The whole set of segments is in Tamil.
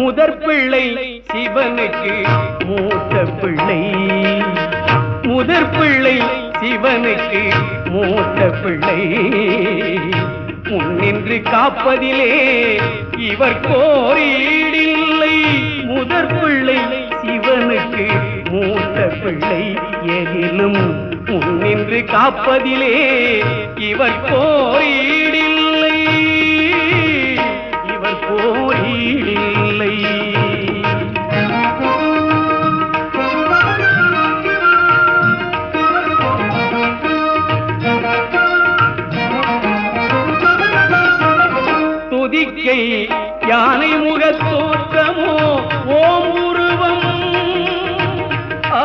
முதற் பிள்ளை சிவனுக்கு மூத்த பிள்ளை முதற் பிள்ளை சிவனுக்கு மூத்த பிள்ளை முன்னின்று காப்பதிலே இவர் கோரீடில்லை முதற் பிள்ளை சிவனுக்கு மூத்த பிள்ளை எதிலும் முன்னின்று காப்பதிலே இவர் கோரீடில்லை இவர் கோரீடில்லை துதிக்கை யானை முகத் தோற்றமோ ஓம் உருவம் ஆ,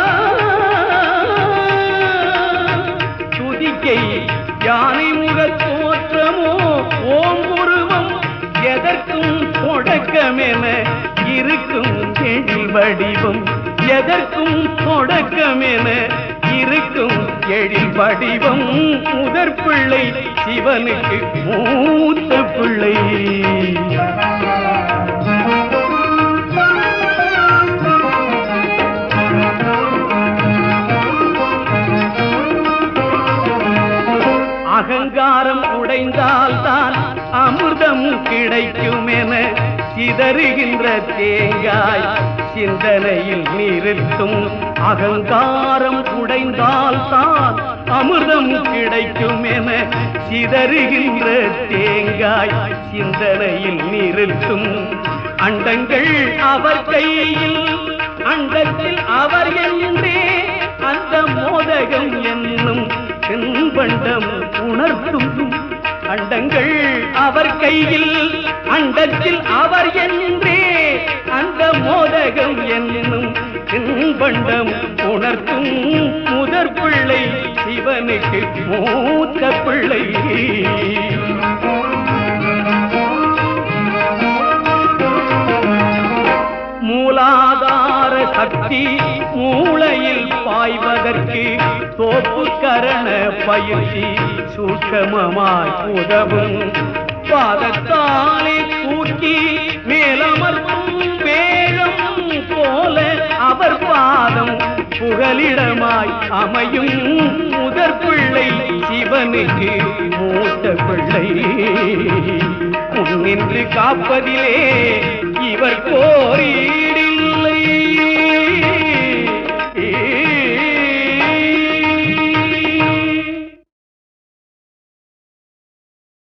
துதிக்கை யானை முகத் தோற்றமோ ஓம் உருவம் எதற்கும் தொடக்கமென இருக்கும் எழில் வடிவம் எதற்கும் தொடக்கமென இருக்கும் எழில் வடிவம் முதற் பிள்ளை சிவனுக்கு மூத்த பிள்ளை அகங்காரம் உடைந்தால்தான் அமிர்தம் கிடைக்கும் என சிதறுகின்ற தேங்காய் சிந்தனையில் நிறுத்தும் அகங்காரம் உடைந்தால்தான் அமிர்தம் கிடைக்கும் என சிதறுகின்ற தேங்காய் சிந்தனையில் நிறுத்தும் அண்டங்கள் அவர் கையில் அண்டத்தில் அவர் என்றே அந்த மோதகம் என்னும் செம்பண்டம் உணர்த்தும் அண்டங்கள் அவர் கையில் அண்டத்தில் அவர் என்றே அந்த மோதகம் என்னும் செம்பண்டம் உணர்த்தும் முதற் பிள்ளை சிவனுக்கு மூத்த பிள்ளை மூலாதார சக்தி மூளையில் பாய்வதற்கு தோப்பு கரண பயிற்சி சூட்சமமாய் உதவும் பாதத்தாலே தூக்கி மேலமர்த்தும் வேகம் போல அவர் பாதம் புகலிடமாய் அமையும் முதற் பிள்ளை சிவனுக்கு மூத்த பிள்ளை முன்னின்று காப்பதிலே இவர் கோரி